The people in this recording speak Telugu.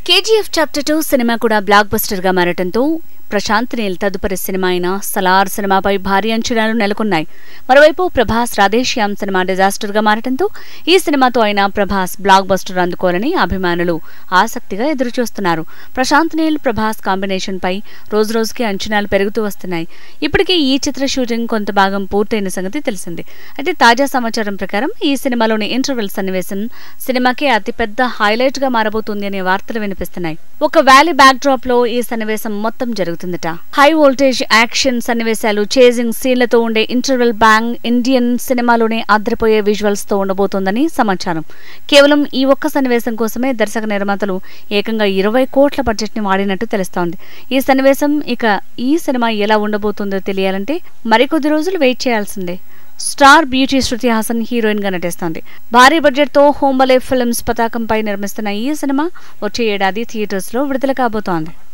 కేజీఎఫ్ చాప్టర్ టూ సినిమా కూడా బ్లాక్ బస్టర్ గా మారటంతో ప్రశాంత్ నీల్ తదుపరి సినిమా అయిన సలార్ సినిమాపై భారీ అంచనాలు నెలకొన్నాయి మరోవైపు ప్రభాస్ రాధేశ్యామ్ సినిమా డిజాస్టర్ గా మారటంతో ఈ సినిమాతో అయినా ప్రభాస్ బ్లాక్ బస్టర్ అందుకోవాలని అభిమానులు ఆసక్తిగా ఎదురుచూస్తున్నారు ప్రశాంత్ నీల్ ప్రభాస్ కాంబినేషన్ పై రోజు రోజుకి అంచనాలు పెరుగుతూ వస్తున్నాయి ఇప్పటికే ఈ చిత్ర షూటింగ్ కొంత భాగం పూర్తయిన సంగతి తెలిసింది అయితే తాజా సమాచారం ప్రకారం ఈ సినిమాలోని ఇంటర్వెల్ సన్నివేశం సినిమాకి అతిపెద్ద హైలైట్ గా మారబోతుంది అనే వార్తలు వినిపిస్తున్నాయి ఒక వ్యాలీ బ్యాక్ డ్రాప్ లో ఈ సన్నివేశం మొత్తం జరుగుతుందట హై వోల్టేజ్ యాక్షన్ సన్నివేశాలు చేజింగ్ సీన్లతో ఉండే ఇంటర్వెల్ బ్యాంగ్ ఇండియన్ సినిమాలోనే అద్రపోయే విజువల్స్ తో ఉండబోతోందని సమాచారం కేవలం ఈ ఒక్క సన్నివేశం కోసమే దర్శక నిర్మాతలు ఏకంగా ఇరవై కోట్ల బడ్జెట్ ని వాడినట్టు తెలుస్తోంది ఈ సన్నివేశం ఇక ఈ సినిమా ఎలా ఉండబోతుందో తెలియాలంటే మరికొద్ది రోజులు వెయిట్ చేయాల్సిందే star beauty Shruti Haasan heroine గా నటిస్తోంది భారీ బడ్జెట్ తో హోంబలే ఫిల్మ్స్ పతాకంపై నిర్మిస్తున్న ఈ సినిమా వచ్చే ఏడాది థియేటర్స్ లో విడుదల కాబోతోంది